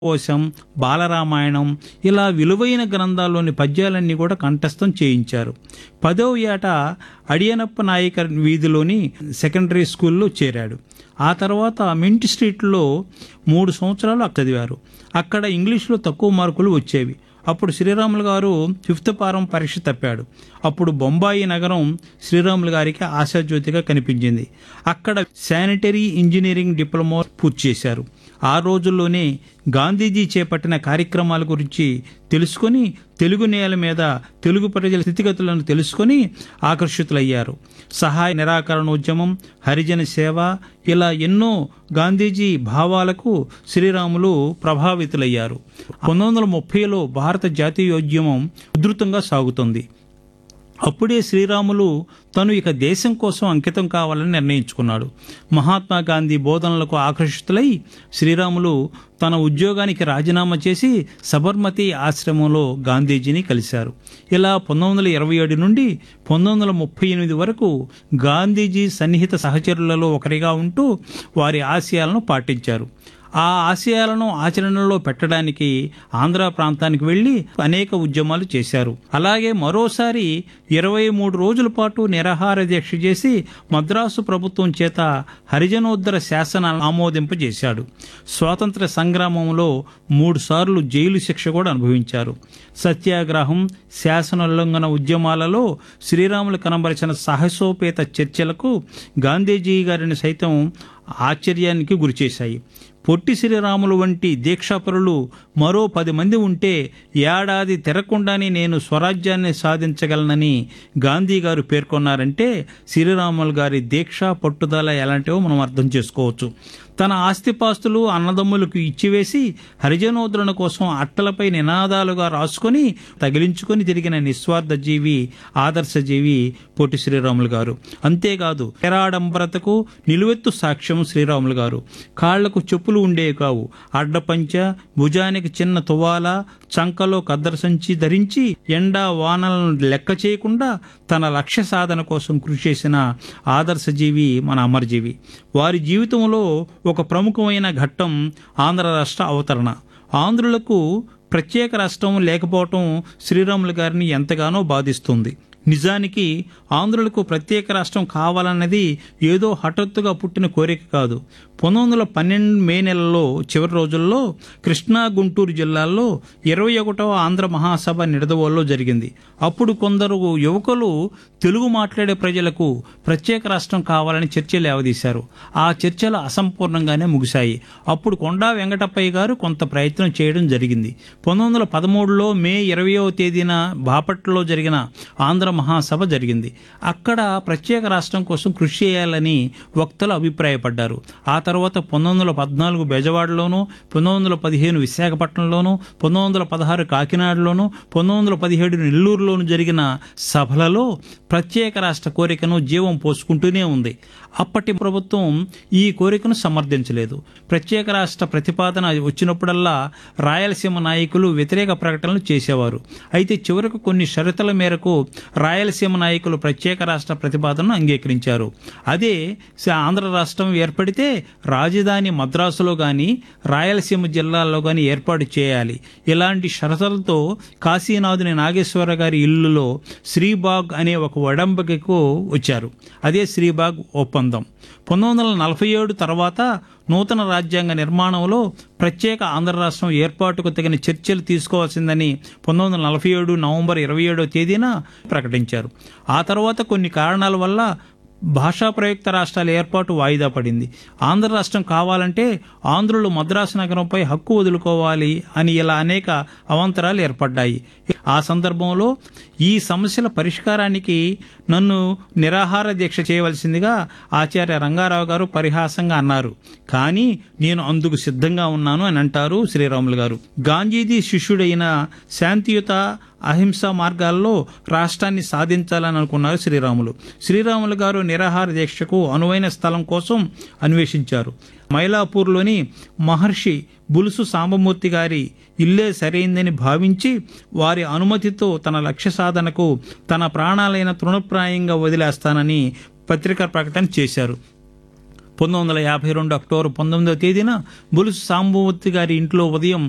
కోశం బాలరామాయణం ఇలా విలువైన గ్రంథాల్లోని పద్యాలన్నీ కూడా కంఠస్థం చేయించారు పదవ ఏట అడియనప్ప నాయక వీధిలోని సెకండరీ స్కూల్లో చేరాడు ఆ తర్వాత మింట్ స్ట్రీట్లో మూడు సంవత్సరాలు అక్కడ చదివారు అక్కడ ఇంగ్లీష్లో తక్కువ మార్కులు వచ్చేవి అప్పుడు శ్రీరాములు గారు ఫిఫ్త్ పారం పరీక్ష తప్పాడు అప్పుడు బొంబాయి నగరం శ్రీరాములు గారికి ఆశాజ్యోతిగా కనిపించింది అక్కడ శానిటరీ ఇంజనీరింగ్ డిప్లొమా పూర్తి చేశారు ఆ రోజుల్లోనే గాంధీజీ చేపట్టిన కార్యక్రమాల గురించి తెలుసుకొని తెలుగు నేల మీద తెలుగు ప్రజల స్థితిగతులను తెలుసుకొని ఆకర్షితులయ్యారు సహాయ నిరాకరణోద్యమం హరిజన సేవ ఇలా ఎన్నో గాంధీజీ భావాలకు శ్రీరాములు ప్రభావితులయ్యారు పంతొమ్మిది వందల ముప్పైలో భారత జాతీయోద్యమం ఉధృతంగా సాగుతుంది అప్పుడే శ్రీరాములు తను ఇక దేశం కోసం అంకితం కావాలని నిర్ణయించుకున్నాడు మహాత్మా గాంధీ బోధనలకు ఆకర్షితులై శ్రీరాములు తన ఉద్యోగానికి రాజీనామా చేసి సబర్మతి ఆశ్రమంలో గాంధీజీని కలిశారు ఇలా పంతొమ్మిది వందల ఇరవై ఏడు నుండి పంతొమ్మిది వందల ముప్పై ఎనిమిది వరకు గాంధీజీ సన్నిహిత సహచరులలో ఒకరిగా ఉంటూ వారి ఆశయాలను పాటించారు ఆ ఆశయాలను ఆచరణలో పెట్టడానికి ఆంధ్ర ప్రాంతానికి వెళ్లి అనేక ఉద్యమాలు చేశారు అలాగే మరోసారి ఇరవై మూడు రోజుల పాటు నిరాహార దీక్ష చేసి మద్రాసు ప్రభుత్వం చేత హరిజనోద్ధర శాసన ఆమోదింపజేశాడు స్వాతంత్ర సంగ్రామంలో మూడుసార్లు జైలు శిక్ష కూడా అనుభవించారు సత్యాగ్రహం శాసనోల్లంఘన ఉద్యమాలలో శ్రీరాములు కనబరిచిన సాహసోపేత చర్చలకు గాంధీజీ గారిని సైతం ఆశ్చర్యానికి గురిచేశాయి పొట్టి శ్రీరాములు వంటి దీక్షాపరులు మరో పది మంది ఉంటే ఏడాది తిరగకుండానే నేను స్వరాజ్యాన్ని సాధించగలనని గాంధీ గారు పేర్కొన్నారంటే శ్రీరాములు గారి దీక్ష పట్టుదల ఎలాంటివో మనం అర్థం చేసుకోవచ్చు తన ఆస్తిపాస్తులు అన్నదమ్ములకు ఇచ్చివేసి హరిజనోద్ధరణ కోసం అట్టలపై నినాదాలుగా రాసుకొని తగిలించుకొని తిరిగిన నిస్వార్థ జీవి ఆదర్శ జీవి పొట్టి శ్రీరాములు గారు అంతేకాదు తెరాడంబరతకు నిలువెత్తు సాక్ష్యం శ్రీరాములు గారు కాళ్లకు చెప్పులు ఉండేవి కావు అడ్డపంచ భుజానికి చిన్న తువాల చంకలో కద్దర సంచి ధరించి ఎండా వానలను లెక్క చేయకుండా తన లక్ష్య సాధన కోసం కృషి చేసిన ఆదర్శజీవి మన అమరజీవి వారి జీవితంలో ఒక ప్రముఖమైన ఘట్టం ఆంధ్ర రాష్ట్ర అవతరణ ఆంధ్రులకు ప్రత్యేక రాష్ట్రం లేకపోవటం శ్రీరాములు గారిని ఎంతగానో బాధిస్తుంది నిజానికి ఆంధ్రులకు ప్రత్యేక రాష్ట్రం కావాలన్నది ఏదో హఠాత్తుగా పుట్టిన కోరిక కాదు పంతొమ్మిది వందల పన్నెండు మే నెలలో చివరి రోజుల్లో కృష్ణా గుంటూరు జిల్లాల్లో ఇరవై ఒకటవ ఆంధ్ర మహాసభ నిడదవోల్లో జరిగింది అప్పుడు కొందరు యువకులు తెలుగు మాట్లాడే ప్రజలకు ప్రత్యేక రాష్ట్రం కావాలని చర్చలు లేవదీశారు ఆ చర్చలు అసంపూర్ణంగానే ముగిశాయి అప్పుడు కొండా వెంకటప్పయ్య గారు కొంత ప్రయత్నం చేయడం జరిగింది పంతొమ్మిది వందల పదమూడులో మే ఇరవయవ తేదీన బాపట్లలో జరిగిన ఆంధ్ర మహాసభ జరిగింది అక్కడ ప్రత్యేక రాష్ట్రం కోసం కృషి చేయాలని వక్తలు అభిప్రాయపడ్డారు ఆ తర్వాత పంతొమ్మిది వందల పద్నాలుగు బెజవాడలోను పంతొమ్మిది వందల పదిహేను విశాఖపట్నంలోను పంతొమ్మిది వందల పదహారు కాకినాడలోను పంతొమ్మిది వందల పదిహేడు నెల్లూరులోను జరిగిన సభలలో ప్రత్యేక రాష్ట్ర కోరికను జీవం పోసుకుంటూనే ఉంది అప్పటి ప్రభుత్వం ఈ కోరికను సమర్థించలేదు ప్రత్యేక రాష్ట్ర ప్రతిపాదన వచ్చినప్పుడల్లా రాయలసీమ నాయకులు వ్యతిరేక ప్రకటనలు చేసేవారు అయితే చివరకు కొన్ని షరతుల మేరకు రాయలసీమ నాయకులు ప్రత్యేక రాష్ట్ర ప్రతిపాదనను అంగీకరించారు అదే ఆంధ్ర రాష్ట్రం ఏర్పడితే రాజధాని మద్రాసులో కానీ రాయలసీమ జిల్లాల్లో కానీ ఏర్పాటు చేయాలి ఇలాంటి షరతులతో కాశీనాథుని నాగేశ్వర గారి ఇల్లులో శ్రీబాగ్ అనే ఒక వడంబకకు వచ్చారు అదే శ్రీబాగ్ ఒప్పందం పంతొమ్మిది వందల నలభై ఏడు తర్వాత నూతన రాజ్యాంగ నిర్మాణంలో ప్రత్యేక ఆంధ్ర రాష్ట్రం ఏర్పాటుకు తగిన చర్చలు తీసుకోవాల్సిందని పంతొమ్మిది వందల నలభై ఏడు నవంబర్ ఇరవై ఏడో తేదీన ప్రకటించారు ఆ తర్వాత కొన్ని కారణాల వల్ల భాషా ప్రయుక్త రాష్ట్రాల ఏర్పాటు వాయిదా పడింది ఆంధ్ర రాష్ట్రం కావాలంటే ఆంధ్రులు మద్రాసు నగరంపై హక్కు వదులుకోవాలి అని ఇలా అనేక అవాంతరాలు ఏర్పడ్డాయి ఆ సందర్భంలో ఈ సమస్యల పరిష్కారానికి నన్ను నిరాహార దీక్ష చేయవలసిందిగా ఆచార్య రంగారావు గారు పరిహాసంగా అన్నారు కానీ నేను అందుకు సిద్ధంగా ఉన్నాను అని అంటారు శ్రీరాములు గారు గాంధీజీ శిష్యుడైన శాంతియుత అహింసా మార్గాల్లో రాష్ట్రాన్ని సాధించాలని అనుకున్నారు శ్రీరాములు శ్రీరాములు గారు నిరాహార దీక్షకు అనువైన స్థలం కోసం అన్వేషించారు మైలాపూర్లోని మహర్షి బులుసు సాంబమూర్తి గారి ఇల్లే సరైందని భావించి వారి అనుమతితో తన లక్ష్య సాధనకు తన ప్రాణాలైన తృణప్రాయంగా వదిలేస్తానని పత్రికా ప్రకటన చేశారు పంతొమ్మిది వందల యాభై రెండు అక్టోబర్ పంతొమ్మిదవ తేదీన బులుసు సాంబమూర్తి గారి ఇంట్లో ఉదయం